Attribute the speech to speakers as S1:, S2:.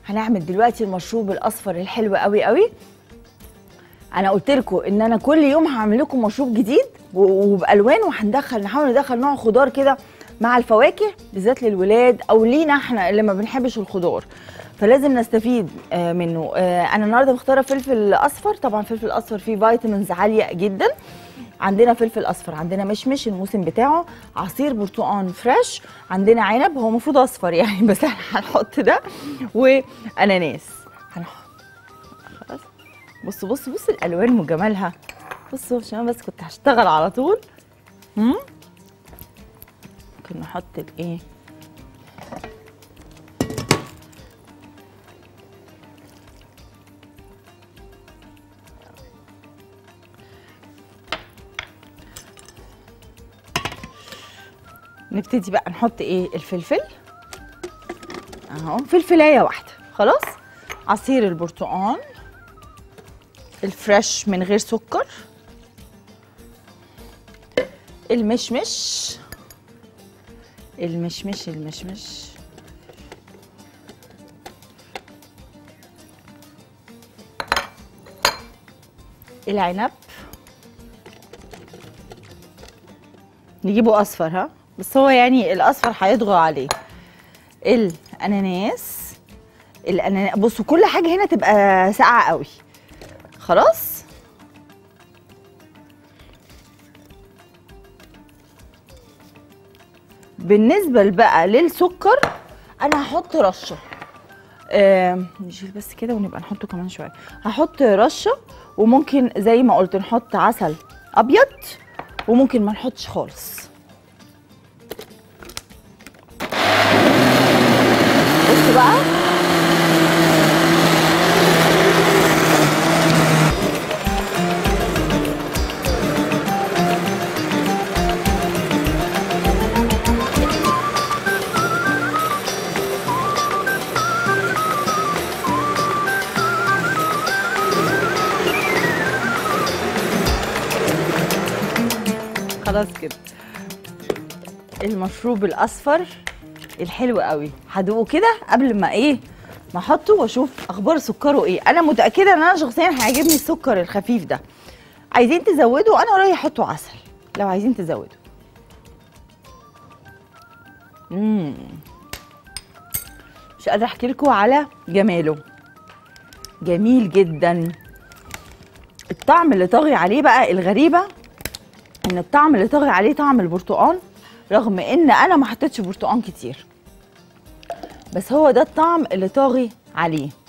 S1: هنعمل دلوقتي المشروب الاصفر الحلو قوي قوي انا قلت لكم ان انا كل يوم هعمل لكم مشروب جديد و- وبالوان وهندخل نحاول ندخل نوع خضار كده مع الفواكه بالذات للولاد او لينا احنا اللي ما بنحبش الخضار فلازم نستفيد آه، منه آه، انا النهارده مختاره فلفل اصفر طبعا فلفل اصفر فيه فيتامينز عاليه جدا عندنا فلفل اصفر عندنا مشمش الموسم بتاعه عصير برتقان فريش عندنا عنب هو المفروض اصفر يعني بس احنا هنحط ده واناناس هنحط خلاص بصوا بصوا بصوا الالوان وجمالها بصوا عشان أنا بس كنت هشتغل على طول هم؟ ممكن نحط الايه نبتدي بقى نحط ايه الفلفل اهو فلفلايه واحده خلاص عصير البرتقال الفريش من غير سكر المشمش المشمش المشمش العنب نجيبه اصفر ها بس هو يعني الاصفر هيطغى عليه الاناناس الاناناس بصوا كل حاجه هنا تبقى ساقعه قوي خلاص بالنسبه بقى للسكر انا هحط رشه آه نشيل بس كده ونبقى نحطه كمان شويه هحط رشه وممكن زي ما قلت نحط عسل ابيض وممكن ما نحطش خالص بص بقى خلاص كده المشروب الاصفر الحلو قوي هدوقه كده قبل ما ايه ما احطه واشوف اخبار سكره ايه انا متاكده ان انا شخصيا هيعجبني السكر الخفيف ده عايزين تزودوا انا رايي حطوا عسل لو عايزين تزودوا امم مش قادره احكي لكم على جماله جميل جدا الطعم اللي طاغي عليه بقى الغريبه ان الطعم اللي طاغي عليه طعم البرتقال رغم ان انا ما حطيتش برتقال كتير بس هو ده الطعم اللي طاغي عليه